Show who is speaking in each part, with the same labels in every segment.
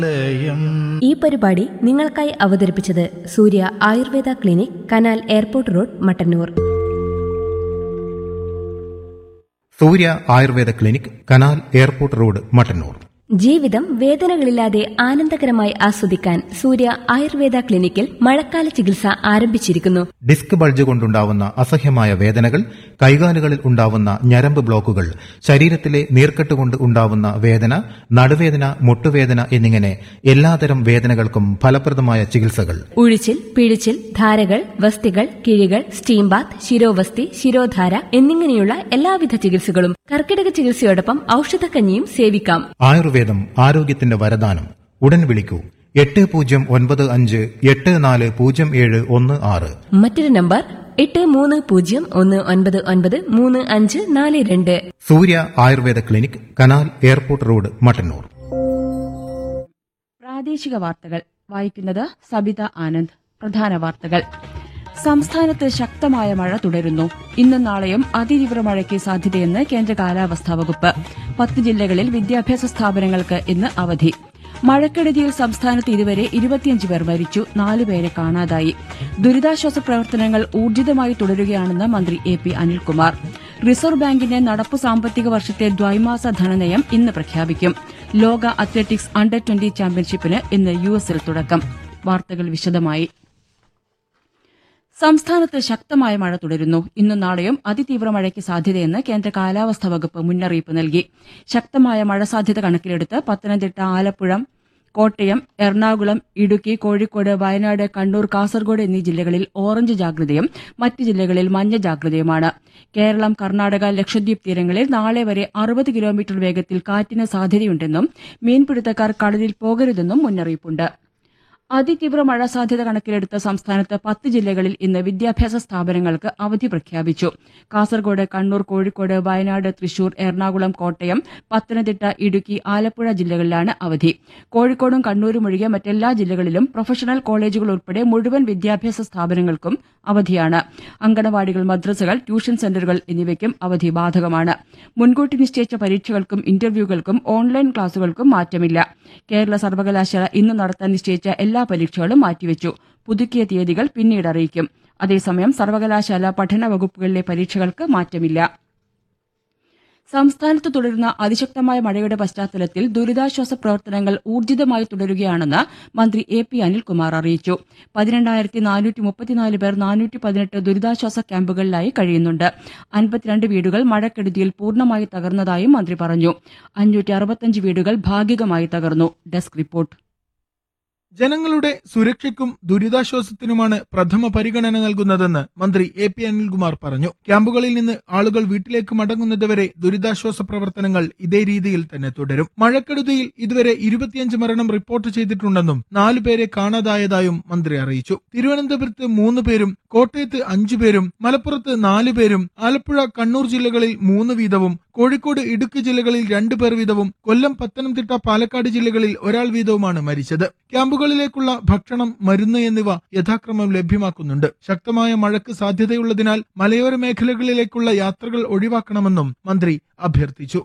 Speaker 1: ലയം
Speaker 2: ഈ പരിപാടി നിങ്ങൾക്കായി അവതരിപ്പിച്ചത് Surya Ayurveda clinic canal airport road Mattannur
Speaker 3: Surya Ayurveda clinic canal airport road Mattannur
Speaker 2: ജീവിതം വേദനകളില്ലാതെ ആനന്ദകരമായി ആസ്വദിക്കാൻ സൂര്യ ആയുർവേദ ക്ലിനിക്കിൽ മഴക്കാല ചികിത്സ ആരംഭിച്ചിരിക്കുന്നു
Speaker 3: ഡിസ്ക് ബൾജ് കൊണ്ടുണ്ടാവുന്ന അസഹ്യമായ വേദനകൾ കൈകാലുകളിൽ ഉണ്ടാവുന്ന ഞരമ്പ് ബ്ലോക്കുകൾ ശരീരത്തിലെ നീർക്കെട്ട് കൊണ്ട് ഉണ്ടാവുന്ന വേദന നടുവേദന മുട്ടുവേദന എന്നിങ്ങനെ എല്ലാതരം വേദനകൾക്കും ഫലപ്രദമായ ചികിത്സകൾ
Speaker 2: ഉഴിച്ചിൽ പിഴിച്ചിൽ ധാരകൾ വസ്തികൾ കിഴികൾ സ്റ്റീം ബാത്ത് ശിരോവസ്തി ശിരോധാര എന്നിങ്ങനെയുള്ള എല്ലാവിധ ചികിത്സകളും കർക്കിടക ചികിത്സയോടൊപ്പം ഔഷധക്കഞ്ഞിയും സേവിക്കാം
Speaker 3: ആയുർവേദം ആരോഗ്യത്തിന്റെ വരദാനം ഉടൻ വിളിക്കൂ എട്ട് പൂജ്യം ഒൻപത് അഞ്ച് എട്ട് നാല് പൂജ്യം ഏഴ് ഒന്ന് ആറ്
Speaker 2: മറ്റൊരു നമ്പർ എട്ട് മൂന്ന് പൂജ്യം ഒന്ന് ഒൻപത് ഒൻപത് മൂന്ന് അഞ്ച് നാല് രണ്ട്
Speaker 3: Surya Ayurveda clinic canal airport road Mattannur
Speaker 4: പ്രാദേശിക വാർത്തകൾ വായിക്കുന്നത് സബിത ആനന്ദ് പ്രധാന വാർത്തകൾ സംസ്ഥാനത്ത് ശക്തമായ മഴ തുടരുന്നു ഇന്നും നാളെയും അതിതീവ്ര മഴയ്ക്ക് സാധ്യതയെന്ന് കേന്ദ്ര കാലാവസ്ഥാ വകുപ്പ് പത്ത് ജില്ലകളിൽ വിദ്യാഭ്യാസ സ്ഥാപനങ്ങൾക്ക് ഇന്ന് അവധി മഴക്കെടുതിയിൽ സംസ്ഥാനത്ത് ഇതുവരെ ഇരുപത്തിയഞ്ച് പേർ മരിച്ചു നാലുപേരെ കാണാതായി ദുരിതാശ്വാസ പ്രവർത്തനങ്ങൾ ഊർജിതമായി തുടരുകയാണെന്ന് മന്ത്രി എ പി അനിൽകുമാർ റിസർവ് ബാങ്കിന്റെ നടപ്പു സാമ്പത്തിക വർഷത്തെ ദ്വൈമാസ ധനനയം ഇന്ന് പ്രഖ്യാപിക്കും ലോക അത്ലറ്റിക്സ് അണ്ടർ ട്വന്റി ചാമ്പ്യൻഷിപ്പിന് ഇന്ന് യു എസിൽ തുടക്കം വാർത്തകൾ വിശദമായി സംസ്ഥാനത്ത് ശക്തമായ മഴ തുടരുന്നു ഇന്നും നാളെയും അതിതീവ്ര മഴയ്ക്ക് സാധ്യതയെന്ന് കേന്ദ്ര കാലാവസ്ഥാ വകുപ്പ് മുന്നറിയിപ്പ് നൽകി ശക്തമായ മഴ സാധ്യത കണക്കിലെടുത്ത് പത്തനംതിട്ട ആലപ്പുഴ കോട്ടയം എറണാകുളം ഇടുക്കി കോഴിക്കോട് വയനാട് കണ്ണൂർ കാസർഗോഡ് എന്നീ ജില്ലകളിൽ ഓറഞ്ച് ജാഗ്രതയും മറ്റ് ജില്ലകളിൽ മഞ്ഞ ജാഗ്രതയുമാണ് കേരളം കർണാടക ലക്ഷദ്വീപ് തീരങ്ങളിൽ നാളെ വരെ അറുപത് കിലോമീറ്റർ വേഗത്തിൽ കാറ്റിന് സാധ്യതയുണ്ടെന്നും മീൻപിടുത്തക്കാർ കടലിൽ പോകരുതെന്നും മുന്നറിയിപ്പുണ്ട് അതിതീവ്ര മഴ സാധ്യത കണക്കിലെടുത്ത് സംസ്ഥാനത്ത് പത്ത് ജില്ലകളിൽ ഇന്ന് വിദ്യാഭ്യാസ സ്ഥാപനങ്ങൾക്ക് അവധി പ്രഖ്യാപിച്ചു കാസർഗോഡ് കണ്ണൂർ കോഴിക്കോട് വയനാട് തൃശൂർ എറണാകുളം കോട്ടയം പത്തനംതിട്ട ഇടുക്കി ആലപ്പുഴ ജില്ലകളിലാണ് അവധി കോഴിക്കോടും കണ്ണൂരും ഒഴികെ മറ്റെല്ലാ ജില്ലകളിലും പ്രൊഫഷണൽ കോളേജുകൾ ഉൾപ്പെടെ മുഴുവൻ വിദ്യാഭ്യാസ സ്ഥാപനങ്ങൾക്കും അവധിയാണ് അങ്കണവാടികൾ മദ്രസകൾ ട്യൂഷൻ സെന്ററുകൾ എന്നിവയ്ക്കും അവധി ബാധകമാണ് മുൻകൂട്ടി നിശ്ചയിച്ച പരീക്ഷകൾക്കും ഇന്റർവ്യൂകൾക്കും ഓൺലൈൻ ക്ലാസുകൾക്കും മാറ്റമില്ല കേരള സർവകലാശാല ഇന്ന് നടത്താൻ നിശ്ചയിച്ച എല്ലാ പരീക്ഷകളും മാറ്റിവെച്ചു പുതുക്കിയ തീയതികൾ പിന്നീട് അറിയിക്കും അതേസമയം സർവകലാശാല പഠന വകുപ്പുകളിലെ പരീക്ഷകൾക്ക് മാറ്റമില്ല സംസ്ഥാനത്ത് തുടരുന്ന അതിശക്തമായ മഴയുടെ പശ്ചാത്തലത്തിൽ ദുരിതാശ്വാസ പ്രവർത്തനങ്ങൾ ഊർജിതമായി തുടരുകയാണെന്ന് മന്ത്രി എ പി അനിൽകുമാർ അറിയിച്ചു പതിനെണ്ണായിരത്തി നാനൂറ്റി മുപ്പത്തിനാല് പേർ നാനൂറ്റി പതിനെട്ട് ദുരിതാശ്വാസ ക്യാമ്പുകളിലായി കഴിയുന്നുണ്ട് അൻപത്തിരണ്ട് വീടുകൾ മഴക്കെടുതിയിൽ പൂർണ്ണമായി തകർന്നതായും മന്ത്രി പറഞ്ഞു അഞ്ഞൂറ്റി അറുപത്തഞ്ച് വീടുകൾ ഭാഗികമായി തകർന്നു ഡെസ്ക് റിപ്പോർട്ട്
Speaker 5: ജനങ്ങളുടെ സുരക്ഷയ്ക്കും ദുരിതാശ്വാസത്തിനുമാണ് പ്രഥമ പരിഗണന നൽകുന്നതെന്ന് മന്ത്രി എ പി അനിൽകുമാർ പറഞ്ഞു ക്യാമ്പുകളിൽ നിന്ന് ആളുകൾ വീട്ടിലേക്ക് മടങ്ങുന്നതുവരെ ദുരിതാശ്വാസ പ്രവർത്തനങ്ങൾ ഇതേ രീതിയിൽ തന്നെ തുടരും മഴക്കെടുതിയിൽ ഇതുവരെ ഇരുപത്തിയഞ്ച് മരണം റിപ്പോർട്ട് ചെയ്തിട്ടുണ്ടെന്നും നാലു പേരെ കാണാതായതായും മന്ത്രി അറിയിച്ചു തിരുവനന്തപുരത്ത് മൂന്ന് പേരും കോട്ടയത്ത് അഞ്ചു പേരും മലപ്പുറത്ത് നാലു പേരും ആലപ്പുഴ കണ്ണൂർ ജില്ലകളിൽ മൂന്ന് വീതവും കോഴിക്കോട് ഇടുക്കി ജില്ലകളിൽ രണ്ടു പേർ വീതവും കൊല്ലം പത്തനംതിട്ട പാലക്കാട് ജില്ലകളിൽ ഒരാൾ വീതവുമാണ് മരിച്ചത് ക്യാമ്പുകളിലേക്കുള്ള ഭക്ഷണം മരുന്ന് എന്നിവ യഥാക്രമം ലഭ്യമാക്കുന്നുണ്ട് ശക്തമായ മഴയ്ക്ക് സാധ്യതയുള്ളതിനാൽ മലയോര മേഖലകളിലേക്കുള്ള യാത്രകൾ ഒഴിവാക്കണമെന്നും മന്ത്രി അഭ്യർത്ഥിച്ചു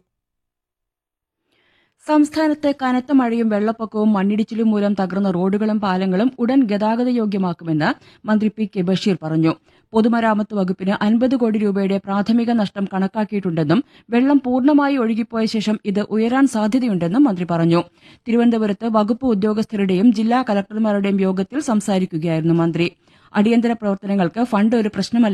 Speaker 4: സംസ്ഥാനത്ത് കനത്ത മഴയും വെള്ളപ്പൊക്കവും മണ്ണിടിച്ചിലും മൂലം തകർന്ന റോഡുകളും പാലങ്ങളും ഉടൻ ഗതാഗതയോഗ്യമാക്കുമെന്ന് മന്ത്രി പി കെ ബഷീർ പറഞ്ഞു പൊതുമരാമത്ത് വകുപ്പിന് അൻപത് കോടി രൂപയുടെ പ്രാഥമിക നഷ്ടം കണക്കാക്കിയിട്ടുണ്ടെന്നും വെള്ളം പൂർണ്ണമായി ഒഴുകിപ്പോയ ശേഷം ഇത് ഉയരാൻ സാധ്യതയുണ്ടെന്നും മന്ത്രി പറഞ്ഞു തിരുവനന്തപുരത്ത് വകുപ്പ് ഉദ്യോഗസ്ഥരുടെയും ജില്ലാ കലക്ടർമാരുടെയും യോഗത്തിൽ സംസാരിക്കുകയായിരുന്നു മന്ത്രി അടിയന്തര പ്രവർത്തനങ്ങൾക്ക് ഫണ്ട് ഒരു പ്രശ്നമല്ല